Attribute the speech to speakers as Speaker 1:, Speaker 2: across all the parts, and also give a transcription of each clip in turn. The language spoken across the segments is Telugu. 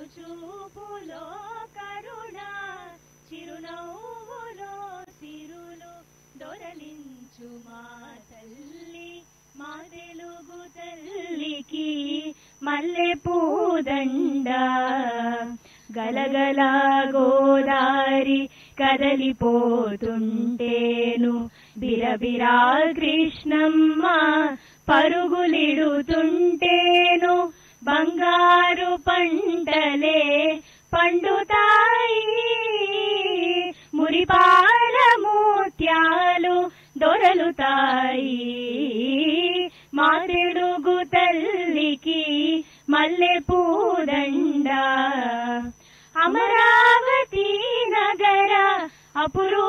Speaker 1: కనుచూపులో కరుణ చిరునవ్వులో సిరులు దొరలించు మా తల్లి మా తెలుగు తల్లికి మల్లె పూదండ గలగల గోదారి కదలిపోతుంటేను బిరబిరా కృష్ణమ్మ పరుగులిడుతుంటేను బంగారు పంటలే పండుతాయి మురిపాల ముత్యాలు దొరలుతాయి మా తెలుగు తల్లికి మల్లె పూదండ అమరావతి నగర అపురూ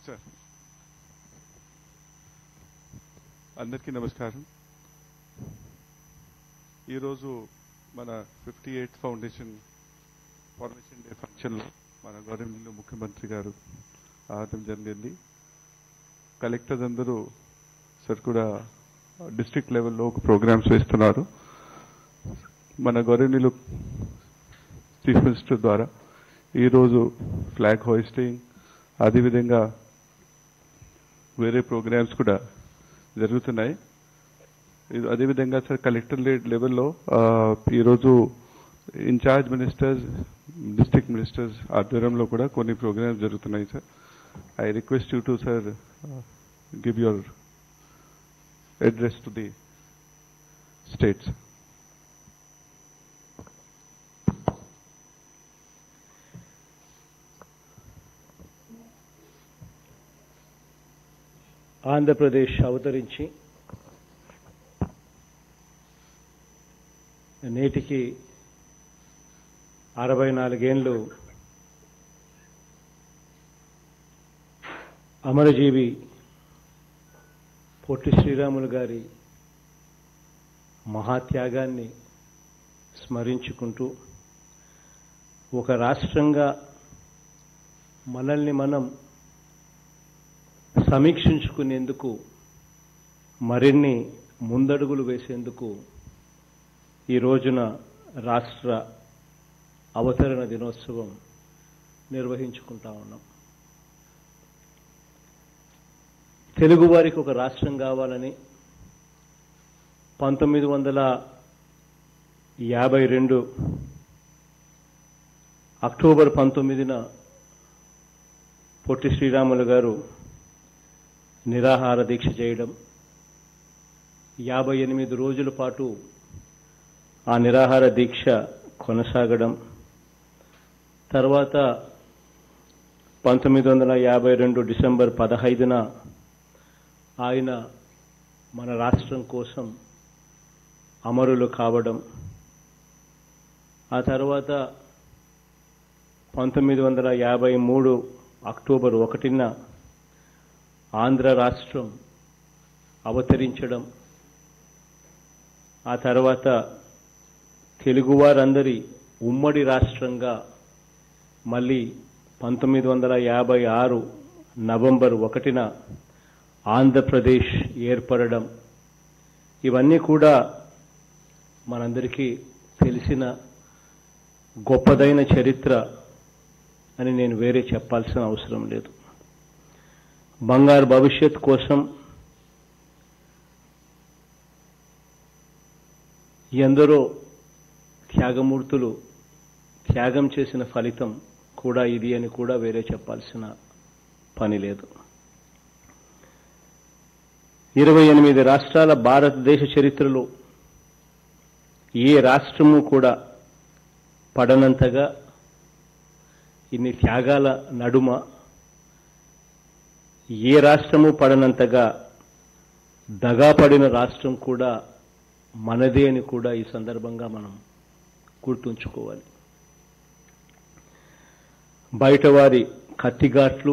Speaker 2: సార్ అందరికీ నమస్కారం ఈరోజు మన fifty eighth foundation formation day ఫంక్షన్లో మన గవర్నమెంట్ ముఖ్యమంత్రి గారు రావడం జరిగింది కలెక్టర్స్ అందరూ సార్ కూడా డిస్ట్రిక్ట్ లెవెల్లో ఒక ప్రోగ్రామ్స్ వేస్తున్నారు మన గవర్నమెంట్ చీఫ్ మినిస్టర్ ద్వారా ఈరోజు ఫ్లాగ్ హోయిస్టింగ్ అదేవిధంగా వేరే ప్రోగ్రామ్స్ కూడా జరుగుతున్నాయి ఇది- అదేవిధంగా సార్ కలెక్టర్ లెవెల్లో ఆ, ఈరోజు ఇన్ఛార్జ్ మినిస్టర్స్ డిస్ట్రిక్ట్ మినిస్టర్స్ ఆధ్వర్యంలో కూడా కొన్ని ప్రోగ్రామ్స్ జరుగుతున్నాయి sir I request you to sir give your address to the states
Speaker 3: Andhra Pradesh అవతరించి నేటికి అరవై నాలుగేండ్లు అమరజీవి పొట్టి శ్రీరాములు గారి మహాత్యాగాన్ని స్మరించుకుంటూ ఒక రాష్ట్రంగా మనల్ని మనం సమీక్షించుకునేందుకు మరిన్ని ముందడుగులు వేసేందుకు ఈ రోజున రాష్ట్ర అవతరణ దినోత్సవం నిర్వహించుకుంటా ఉన్నాం తెలుగు వారికి ఒక రాష్ట్రం కావాలని పంతొమ్మిది వందల యాభై రెండు అక్టోబర్ పంతొమ్మిదిన పొట్టి శ్రీరాములు గారు నిరాహార దీక్ష చేయడం యాభై ఎనిమిది రోజుల పాటు ఆ నిరాహార దీక్ష కొనసాగడం తర్వాత పంతొమ్మిది వందల యాభై రెండు డిసెంబర్ పదహైదున ఆయన మన రాష్ట్రం కోసం అమరులు కావడం ఆ తర్వాత పంతొమ్మిది వందల యాభై మూడు అక్టోబర్ ఒకటిన ఆంధ్ర రాష్ట్రం అవతరించడం ఆ తర్వాత తెలుగువారందరి ఉమ్మడి రాష్ట్రంగా మళ్ళీ పంతొమ్మిది వందల యాభై ఆరు నవంబర్ ఒకటిన ఆంధ్రప్రదేశ్ ఏర్పడడం ఇవన్నీ కూడా మనందరికీ తెలిసిన గొప్పదైన చరిత్ర అని నేను వేరే చెప్పాల్సిన అవసరం లేదు బంగారు భవిష్యత్ కోసం ఎందరో త్యాగమూర్తులు త్యాగం చేసిన ఫలితం కూడా ఇది అని కూడా వేరే చెప్పాల్సిన పని లేదు ఇరవై ఎనిమిది రాష్ట్రాల భారతదేశ చరిత్రలో ఏ రాష్ట్రము కూడా పడనంతగా ఇన్ని త్యాగాల నడుమ ఏ రాష్ట్రము పడనంతగా దగాపడిన రాష్ట్రం కూడా మనదే అని కూడా ఈ సందర్భంగా మనం గుర్తుంచుకోవాలి బయటవారి కత్తిగాట్లు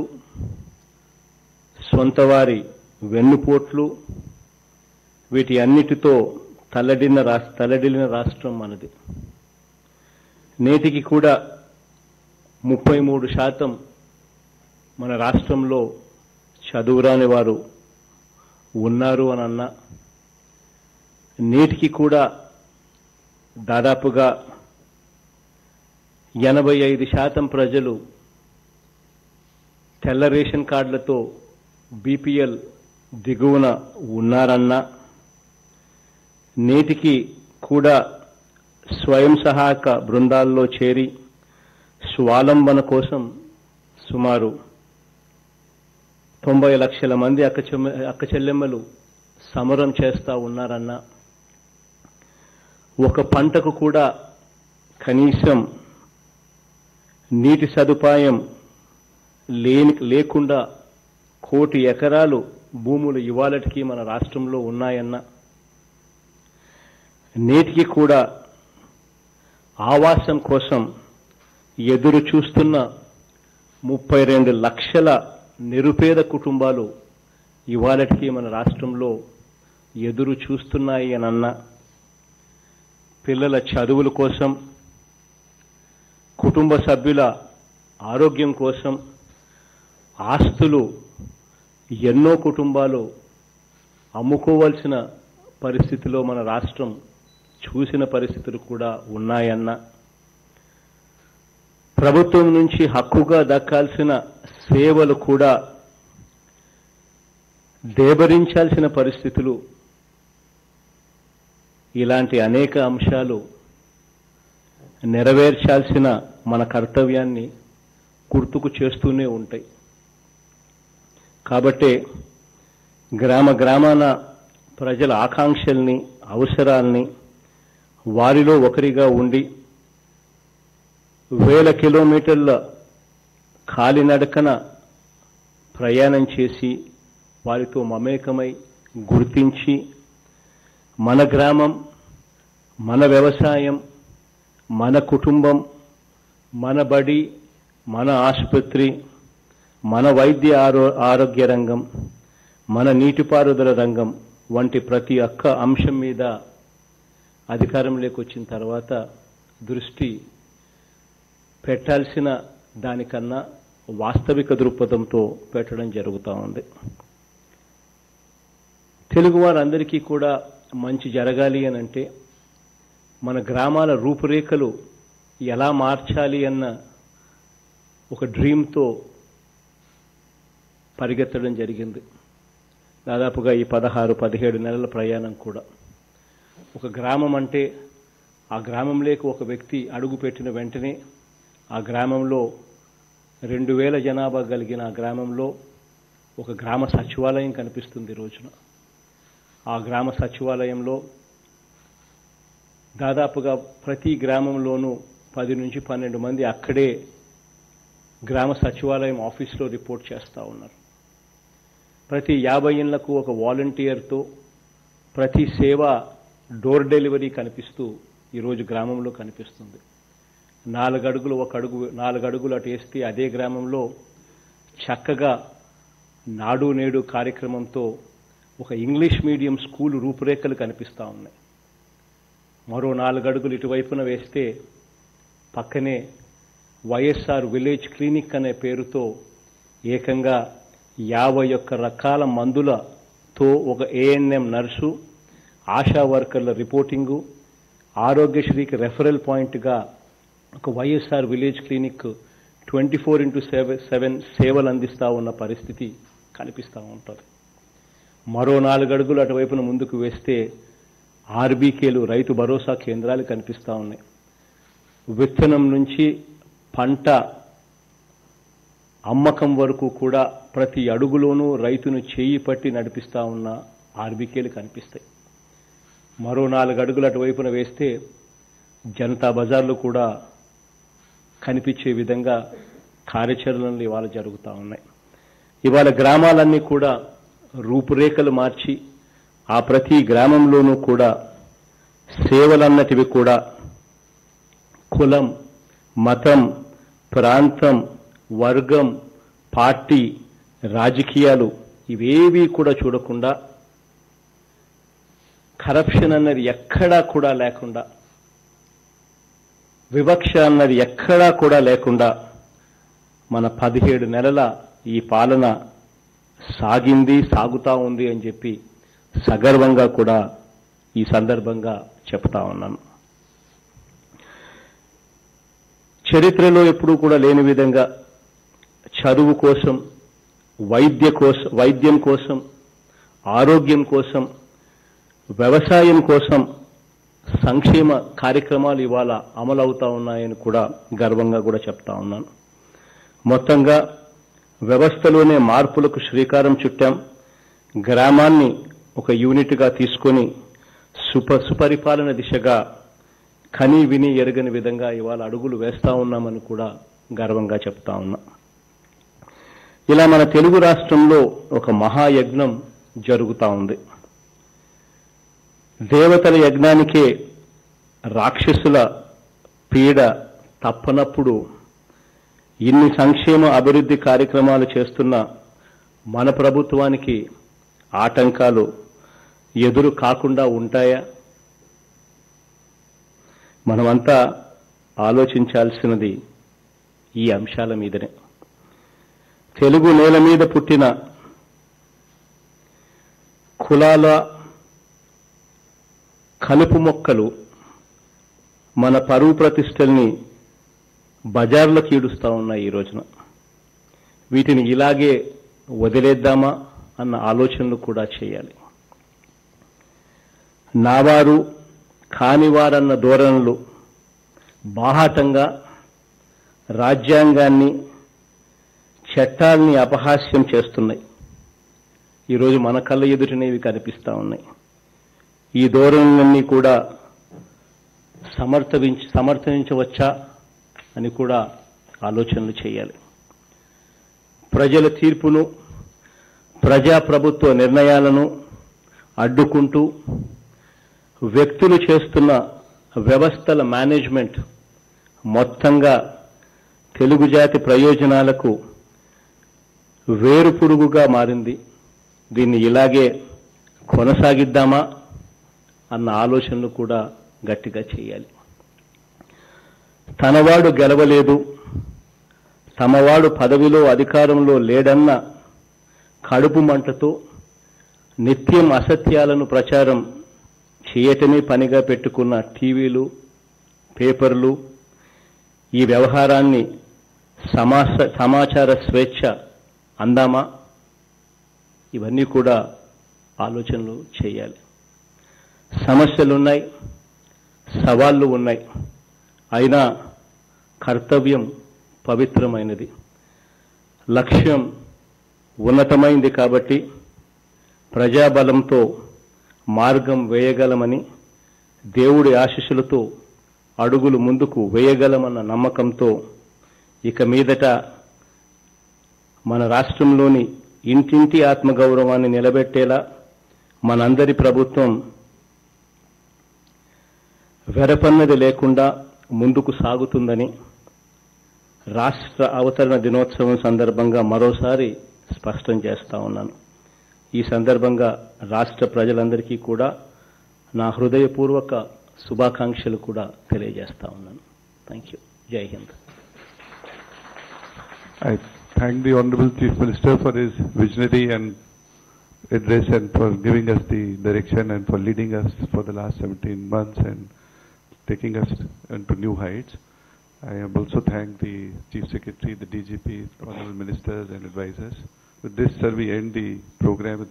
Speaker 3: సొంతవారి వెన్నుపోట్లు వీటి అన్నిటితో తల్లడిన రాష్ట్ర తల్లడిల్లిన రాష్ట్రం మనది నేటికి కూడా ముప్పై మూడు శాతం మన రాష్ట్రంలో చదువురాని వారు ఉన్నారు అని అన్నా నేటికి కూడా దాదాపుగా ఎనభై ఐదు శాతం ప్రజలు తెల్ల రేషన్ కార్డులతో బీపీఎల్ దిగువన ఉన్నారన్నా నేటికి కూడా స్వయం సహాయక బృందాల్లో చేరి స్వాలంబన కోసం సుమారు తొంభై లక్షల మంది అక్క చెమ్మ- అక్క చెల్లెమ్మలు సమరం చేస్తా ఉన్నారన్న ఒక పంటకు కూడా కనీసం నీటి సదుపాయం లేని లేకుండా కోటి ఎకరాలు భూములు ఇవాళటికి మన రాష్ట్రంలో ఉన్నాయన్న నేటికి కూడా ఆవాసం కోసం ఎదురు చూస్తున్న ముప్పై రెండు లక్షల నిరుపేద కుటుంబాలు ఇవాళటికి మన రాష్ట్రంలో ఎదురు చూస్తున్నాయి అని అన్న పిల్లల చదువుల కోసం కుటుంబ సభ్యుల ఆరోగ్యం కోసం ఆస్తులు ఎన్నో కుటుంబాలు అమ్ముకోవాల్సిన పరిస్థితిలో మన రాష్ట్రం చూసిన పరిస్థితులు కూడా ఉన్నాయన్న ప్రభుత్వం నుంచి హక్కుగా దక్కాల్సిన సేవలు కూడా దేబరించాల్సిన పరిస్థితులు ఇలాంటి అనేక అంశాలు నెరవేర్చాల్సిన మన కర్తవ్యాన్ని గుర్తుకు చేస్తూనే ఉంటాయి కాబట్టే గ్రామ గ్రామాన ప్రజల ఆకాంక్షల్ని అవసరాల్ని వారిలో ఒకరిగా ఉండి వేల కిలోమీటర్ల కాలినడకన ప్రయాణం చేసి వారితో మమేకమై గుర్తించి మన గ్రామం మన వ్యవసాయం మన కుటుంబం మన బడి మన ఆసుపత్రి మన వైద్య ఆరో ఆరోగ్య రంగం మన నీటిపారుదల రంగం వంటి ప్రతి ఒక్క అంశం మీద అధికారంలోకి వచ్చిన తర్వాత దృష్టి పెట్టాల్సిన దానికన్నా వాస్తవిక దృక్పథంతో పెట్టడం జరుగుతూ ఉంది తెలుగు వారందరికీ కూడా మంచి జరగాలి అని అంటే మన గ్రామాల రూపురేఖలు ఎలా మార్చాలి అన్న ఒక డ్రీమ్తో పరిగెత్తడం జరిగింది దాదాపుగా ఈ పదహారు పదిహేడు నెలల ప్రయాణం కూడా ఒక గ్రామం అంటే ఆ గ్రామంలోకి ఒక వ్యక్తి అడుగు పెట్టిన వెంటనే ఆ గ్రామంలో రెండు వేల జనాభా కలిగిన ఆ గ్రామంలో ఒక గ్రామ సచివాలయం కనిపిస్తుంది ఈ రోజున ఆ గ్రామ సచివాలయంలో దాదాపుగా ప్రతి గ్రామంలోనూ పది నుంచి పన్నెండు మంది అక్కడే గ్రామ సచివాలయం ఆఫీస్లో రిపోర్ట్ చేస్తూ ఉన్నారు ప్రతి యాభై ఇళ్లకు ఒక వాలంటీర్తో ప్రతి సేవ డోర్ డెలివరీ కనిపిస్తూ ఈరోజు గ్రామంలో కనిపిస్తుంది నాలుగు అడుగులు ఒక అడుగు నాలుగు అడుగులు అటు వేస్తే అదే గ్రామంలో చక్కగా నాడు నేడు కార్యక్రమంతో ఒక ఇంగ్లీష్ మీడియం స్కూల్ రూపురేఖలు కనిపిస్తూ ఉన్నాయి మరో నాలుగు అడుగులు ఇటువైపున వేస్తే పక్కనే వైఎస్ఆర్ విలేజ్ క్లినిక్ అనే పేరుతో ఏకంగా యాభై ఒక్క రకాల మందులతో ఒక ఏఎన్ఎం నర్సు ఆశా వర్కర్ల రిపోర్టింగు ఆరోగ్యశ్రీకి రెఫరల్ పాయింట్గా ఒక YSR village clinic twenty four into seven సేవలు అందిస్తూ ఉన్న పరిస్థితి కనిపిస్తూ ఉంటుంది మరో నాలుగు అడుగులు అటువైపున ముందుకు వేస్తే ఆర్బీకేలు రైతు భరోసా కేంద్రాలు కనిపిస్తూ ఉన్నాయి విత్తనం నుంచి పంట అమ్మకం వరకు కూడా ప్రతి అడుగులోనూ రైతును చేయి పట్టి నడిపిస్తూ ఉన్న ఆర్బీకేలు కనిపిస్తాయి మరో నాలుగు అడుగులు అటువైపున వేస్తే జనతా బజార్లు కూడా కనిపించే విధంగా కార్యాచరణలు ఇవాళ జరుగుతూ ఉన్నాయి ఇవాళ గ్రామాలన్నీ కూడా రూపురేఖలు మార్చి ఆ ప్రతి గ్రామంలోనూ కూడా సేవలన్నటివి కూడా కులం మతం ప్రాంతం వర్గం పార్టీ రాజకీయాలు ఇవేవి కూడా చూడకుండా కరప్షన్ అన్నది ఎక్కడా కూడా లేకుండా వివక్ష అన్నది ఎక్కడా కూడా లేకుండా మన పదిహేడు నెలల ఈ పాలన సాగింది సాగుతా ఉంది అని చెప్పి సగర్వంగా కూడా ఈ సందర్భంగా చెప్తా ఉన్నాను చరిత్రలో ఎప్పుడూ కూడా లేని విధంగా చదువు కోసం వైద్య కోసం వైద్యం కోసం ఆరోగ్యం కోసం వ్యవసాయం కోసం సంక్షేమ కార్యక్రమాలు ఇవాళ అమలవుతా ఉన్నాయని కూడా గర్వంగా కూడా చెప్తా ఉన్నాను మొత్తంగా వ్యవస్థలోనే మార్పులకు శ్రీకారం చుట్టాం గ్రామాన్ని ఒక యూనిట్గా తీసుకొని సుప సుపరిపాలన దిశగా కని విని ఎరగని విధంగా ఇవాళ అడుగులు వేస్తా ఉన్నామని కూడా గర్వంగా చెప్తా ఉన్నా ఇలా మన తెలుగు రాష్ట్రంలో ఒక మహాయజ్ఞం జరుగుతా ఉంది దేవతల యజ్ఞానికే రాక్షసుల పీడ తప్పనప్పుడు ఇన్ని సంక్షేమ అభివృద్ధి కార్యక్రమాలు చేస్తున్న మన ప్రభుత్వానికి ఆటంకాలు ఎదురు కాకుండా ఉంటాయా మనమంతా ఆలోచించాల్సినది ఈ అంశాల మీదనే తెలుగు నేల మీద పుట్టిన కులాల కలుపు మొక్కలు మన పరువు ప్రతిష్టల్ని బజార్లకు ఈడుస్తా ఉన్నాయి ఈ రోజున వీటిని ఇలాగే వదిలేద్దామా అన్న ఆలోచనలు కూడా చేయాలి నావారు కానివారన్న ధోరణులు బాహాటంగా రాజ్యాంగాన్ని చట్టాల్ని అపహాస్యం చేస్తున్నాయి ఈరోజు మన కళ్ళ ఎదుటనేవి కనిపిస్తా ఉన్నాయి ఈ ధోరణులన్నీ కూడా సమర్థవించ సమర్థించవచ్చా అని కూడా ఆలోచనలు చేయాలి ప్రజల తీర్పును ప్రజాప్రభుత్వ నిర్ణయాలను అడ్డుకుంటూ వ్యక్తులు చేస్తున్న వ్యవస్థల మేనేజ్మెంట్ మొత్తంగా తెలుగు జాతి ప్రయోజనాలకు వేరు పురుగుగా మారింది దీన్ని ఇలాగే కొనసాగిద్దామా అన్న ఆలోచనలు కూడా గట్టిగా చేయాలి తనవాడు గెలవలేదు తమవాడు పదవిలో అధికారంలో లేడన్న కడుపు మంటతో నిత్యం అసత్యాలను ప్రచారం చేయటమే పనిగా పెట్టుకున్న టీవీలు పేపర్లు ఈ వ్యవహారాన్ని సమాస సమాచార స్వేచ్ఛ అందామా ఇవన్నీ కూడా ఆలోచనలు చేయాలి సమస్యలున్నాయి సవాళ్లు ఉన్నాయి అయినా కర్తవ్యం పవిత్రమైనది లక్ష్యం ఉన్నతమైంది కాబట్టి ప్రజాబలంతో మార్గం వేయగలమని దేవుడి ఆశీస్సులతో అడుగులు ముందుకు వేయగలమన్న నమ్మకంతో ఇక మీదట మన రాష్ట్రంలోని ఇంటింటి ఆత్మగౌరవాన్ని నిలబెట్టేలా మనందరి ప్రభుత్వం వెరపన్నది లేకుండా ముందుకు సాగుతుందని రాష్ట్ర అవతరణ దినోత్సవం సందర్భంగా మరోసారి స్పష్టం చేస్తా ఉన్నాను ఈ సందర్భంగా రాష్ట్ర ప్రజలందరికీ కూడా నా హృదయపూర్వక శుభాకాంక్షలు కూడా తెలియజేస్తా ఉన్నాను థ్యాంక్ యూ జై Hind
Speaker 2: I thank the Honorable Chief Minister for his visionary and address and for giving us the direction and for leading us for the last 17 months and taking us into new heights. I am also thank the Chief Secretary, the DGP, Honorable Ministers and advisors. With this, sir, we end the program.